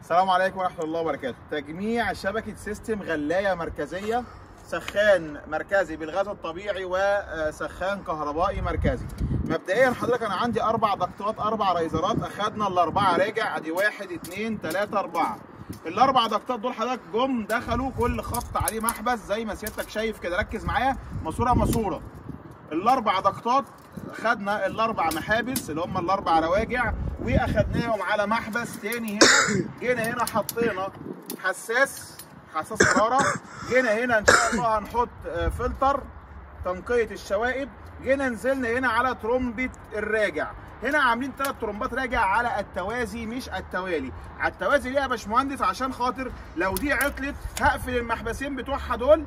السلام عليكم ورحمة الله وبركاته تجميع شبكة سيستم غلاية مركزية سخان مركزي بالغاز الطبيعي وسخان كهربائي مركزي مبدئيا حضرتك انا عندي اربع ضغطات اربع ريزرات اخدنا الاربعه راجع ادي واحد اتنين تلاته اربعه الاربع ضغطات دول حضرتك جم دخلوا كل خط عليه محبس زي ما سيادتك شايف كده ركز معايا ماسوره ماسوره الاربع ضغطات خدنا الاربع محابس اللي هم الاربع رواجع واخدناهم على محبس تاني هنا جينا هنا حطينا حساس حساس حراره جينا هنا ان شاء الله هنحط آه، فلتر تنقيه الشوائب جينا نزلنا هنا على ترومبه الراجع هنا عاملين ثلاث ترومبات راجع على التوازي مش التوالي على التوازي ليه يا باشمهندس عشان خاطر لو دي عطلت هقفل المحبسين بتوعها دول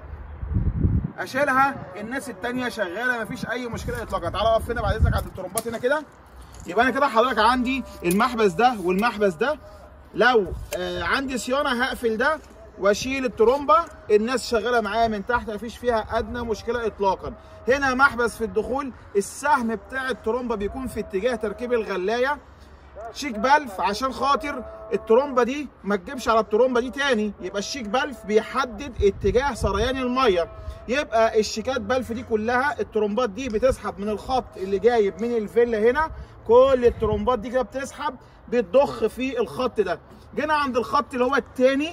اشيلها الناس التانية شغاله مفيش اي مشكله اطلاقا تعالى اقف هنا بعد اذنك عند الترومبات هنا كده يبقى انا كده حضرتك عندي المحبس ده والمحبس ده لو آه عندي صيانه هقفل ده واشيل الترومبه الناس شغاله معايا من تحت مفيش فيها ادنى مشكله اطلاقا هنا محبس في الدخول السهم بتاع الترومبه بيكون في اتجاه تركيب الغلايه شيك بالف عشان خاطر الترومبه دي ما تجيبش على الترومبه دي تاني يبقى الشيك بالف بيحدد اتجاه سريان الميه يبقى الشيكات بالف دي كلها الترومبات دي بتسحب من الخط اللي جايب من الفيلا هنا كل الترومبات دي كده بتسحب بتضخ في الخط ده جينا عند الخط اللي هو التاني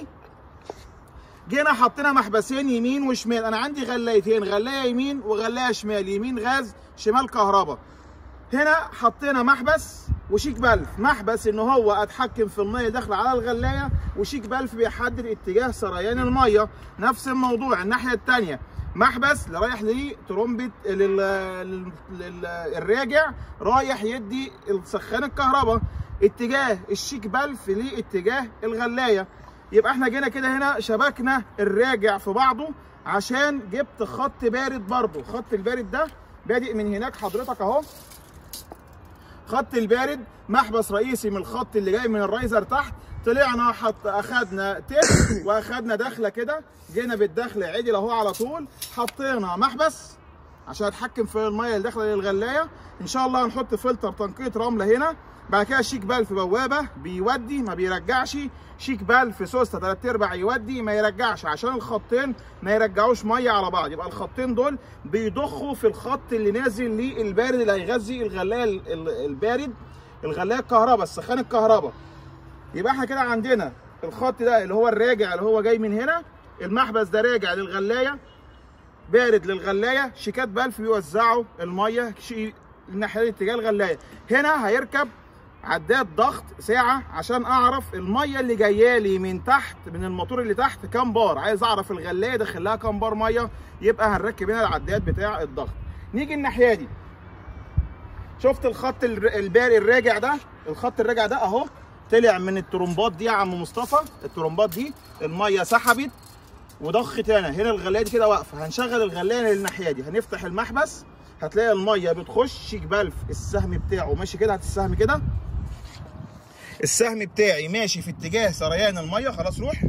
جينا حطينا محبسين يمين وشمال انا عندي غلايتين غلايه يمين وغلايه شمال يمين غاز شمال كهرباء هنا حطينا محبس وشيك بلف محبس ان هو اتحكم في الميه داخله على الغلايه وشيك بلف بيحدد اتجاه سريان الميه نفس الموضوع الناحيه الثانيه محبس اللي رايح لترومبه لل... لل... لل... الراجع رايح يدي السخان الكهرباء اتجاه الشيك بلف لاتجاه الغلايه يبقى احنا جينا كده هنا شبكنا الراجع في بعضه عشان جبت خط بارد برضه خط البارد ده بادئ من هناك حضرتك اهو خط البارد محبس رئيسي من الخط اللي جاي من الرايزر تحت طلعنا حط اخدنا تيب واخدنا دخله كده جينا بالدخله عدل اهو على طول حطينا محبس عشان اتحكم في الميه اللي داخله للغلايه ان شاء الله هنحط فلتر تنقيه رمله هنا بعد كده شيك بالف بوابه بيودي ما بيرجعش شيك بالف سوسته ثلاث ارباع يودي ما يرجعش عشان الخطين ما يرجعوش ميه على بعض يبقى الخطين دول بيضخوا في الخط اللي نازل للبارد اللي هيغذي الغلايه ال- ال- البارد الغلايه الكهرباء السخان الكهرباء يبقى احنا كده عندنا الخط ده اللي هو الراجع اللي هو جاي من هنا المحبس ده راجع للغلايه بارد للغلايه شيكات بلف بيوزعوا الميه شي الناحيه دي اتجاه الغلايه هنا هيركب عداد ضغط ساعه عشان اعرف الميه اللي جايه لي من تحت من الموتور اللي تحت كام بار عايز اعرف الغلايه داخل لها كام بار ميه يبقى هنركب هنا العداد بتاع الضغط نيجي الناحيه دي شفت الخط الر- الباري الراجع ده الخط الراجع ده اهو طلع من الترومبات دي يا عم مصطفى الترومبات دي الميه سحبت وضخت هنا هنا الغلايه دي كده واقفه هنشغل الغلايه للناحيه دي هنفتح المحبس هتلاقي الميه بتخش شيك بلف السهم بتاعه ماشي كده هات السهم كده السهم بتاعي ماشي في اتجاه سريان الميه خلاص روح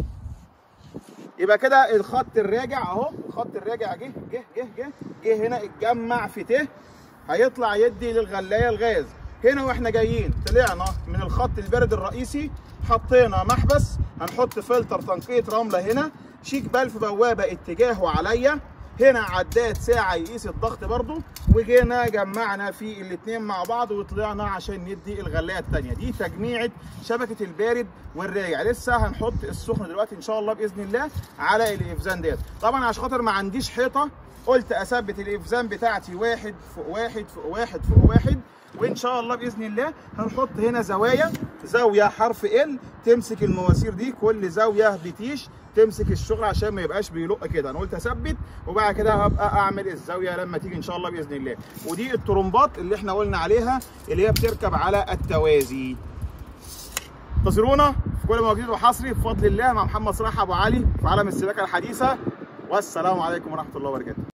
يبقى كده الخط الراجع اهو الخط الراجع جه جه جه جه جه هنا اتجمع في ت هيطلع يدي للغلايه الغاز هنا واحنا جايين طلعنا من الخط البارد الرئيسي حطينا محبس هنحط فلتر تنقيه رمله هنا شيك بلف بوابه اتجاهه عليا هنا عداد ساعه يقيس الضغط برضو وجينا جمعنا في الاثنين مع بعض وطلعنا عشان ندي الغلايه الثانيه دي تجميعه شبكه البارد والراجع لسه هنحط السخن دلوقتي ان شاء الله باذن الله على الافزان ديت طبعا عشان خاطر ما عنديش حيطه قلت اثبت الافزان بتاعتي واحد فوق واحد فوق واحد فوق واحد وان شاء الله باذن الله هنحط هنا زوايا زاويه حرف ال تمسك المواسير دي كل زاويه بتيش تمسك الشغل عشان ما يبقاش بيلق كده انا قلت اثبت وبعد كده هبقى اعمل الزاويه لما تيجي ان شاء الله باذن الله ودي الترومبات اللي احنا قلنا عليها اللي هي بتركب على التوازي انتظرونا في كل ما جديد وحصري بفضل الله مع محمد صلاح ابو علي في عالم السباكه الحديثه والسلام عليكم ورحمه الله وبركاته